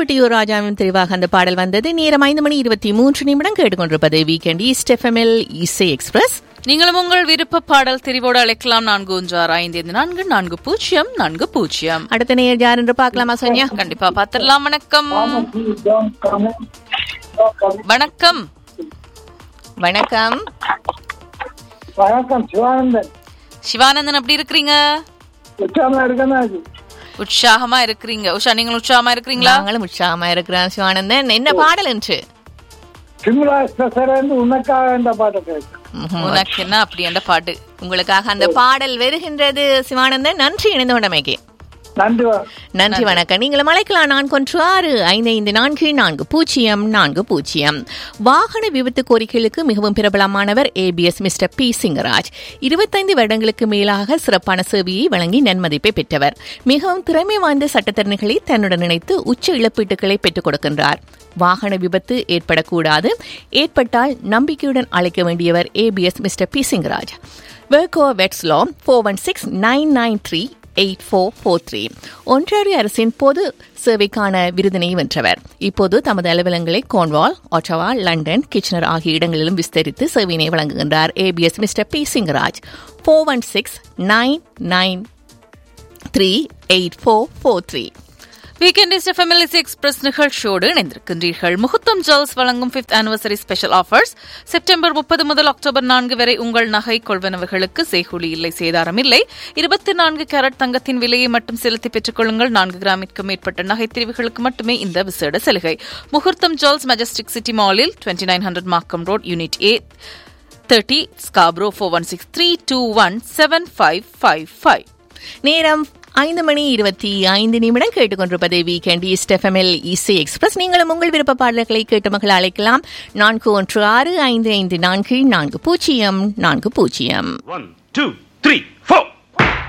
கருப்பட்டியூர் ராஜாவின் தெரிவாக அந்த பாடல் வந்தது நேரம் ஐந்து மணி இருபத்தி மூன்று நிமிடம் கேட்டுக்கொண்டிருப்பது வீக்கெண்ட் ஈஸ்ட் எஃப்எம்எல் இசை எக்ஸ்பிரஸ் நீங்களும் உங்கள் விருப்ப பாடல் தெரிவோடு அழைக்கலாம் நான்கு ஒன்று ஆறு ஐந்து ஐந்து நான்கு நான்கு பூஜ்ஜியம் நான்கு பூஜ்ஜியம் அடுத்த நேர் யார் என்று பார்க்கலாமா சோனியா கண்டிப்பா பாத்திரலாம் வணக்கம் வணக்கம் வணக்கம் வணக்கம் சிவானந்தன் சிவானந்தன் எப்படி இருக்கிறீங்க உற்சாகமா இருக்கணும் உற்சாகமா இருக்கிறீங்க உஷா நீங்கள் உற்சாகமா இருக்கிறீங்களா நாங்களும் உற்சாகமா இருக்கிறோம் சிவானந்தன் என்ன பாடல் என்று சிம்லா எக்ஸ்பிரஸ் வந்து உனக்காக இந்த பாட்டை கேட்கு உனக்கு என்ன அப்படி என்ற பாட்டு உங்களுக்காக அந்த பாடல் வருகின்றது சிவானந்தன் நன்றி இணைந்த உடமைக்கு நன்றி வா. நன்றி வணக்கம் நீங்களும் அழைக்கலாம் நான்கு ஒன்று ஆறு ஐந்து ஐந்து நான்கு நான்கு பூஜ்ஜியம் நான்கு பூஜ்ஜியம் வாகன விபத்து கோரிக்கைகளுக்கு மிகவும் பிரபலமானவர் ஏபிஎஸ் மிஸ்டர் பி சிங்கராஜ் இருபத்தைந்து வருடங்களுக்கு மேலாக சிறப்பான சேவையை வழங்கி நன்மதிப்பை பெற்றவர் மிகவும் திறமை வாய்ந்த சட்டத்தரணிகளை தன்னுடன் இணைத்து உச்ச இழப்பீட்டுகளை பெற்றுக் கொடுக்கின்றார் வாகன விபத்து ஏற்படக்கூடாது ஏற்பட்டால் நம்பிக்கையுடன் அழைக்க வேண்டியவர் ஏபிஎஸ் மிஸ்டர் பி சிங்கராஜ் வெர்கோ வெட்ஸ்லோ four one six nine nine three eight four four three ஒன்றாரிய அரசின் பொது சேவைக்கான விருதினை வென்றவர் இப்போது தமது அலுவலகங்களை கோன்வால் ஒட்டவா லண்டன் கிச்சனர் ஆகிய இடங்களிலும் விஸ்தரித்து சேவையினை வழங்குகின்றார் A B S mister P Singaraj four one six nine nine three eight four four three weekend is families express நிகழ்ச்சியோடு இணைந்திருக்கின்றீர்கள் முகூர்த்தம் ஜுவல்ஸ் வழங்கும் fifth anniversary special offers September முப்பது முதல் அக்டோபர் நான்கு வரை உங்கள் நகை கொள்வனவர்களுக்கு செய்கூலி இல்லை சேதாரம் இல்லை இருபத்தி நான்கு கேரட் தங்கத்தின் விலையை மட்டும் செலுத்தி பெற்றுக் கொள்ளுங்கள் நான்கு கிராமிற்கு மேற்பட்ட நகை தெரிவுகளுக்கு மட்டுமே இந்த விசேட சலுகை முகூர்த்தம் ஜுவல்ஸ் மெஜஸ்டிக் சிட்டி மாலில் twenty nine hundred Markham road unit A thirty Scarborough four one six three two one seven five five five நேரம் ஐந்து மணி இருபத்தி ஐந்து நிமிடம் கேட்டுக்கொண்டிருப்பது வீக்கெண்ட் ஈஸ்ட் எஃப்எம்எல் இசை எக்ஸ்பிரஸ் நீங்களும் உங்கள் விருப்ப பாடல்களை கேட்டு மகள் அழைக்கலாம் நான்கு ஒன்று ஆறு ஐந்து ஐந்து நான்கு நான்கு பூஜ்ஜியம் நான்கு பூஜ்ஜியம் One, two, three.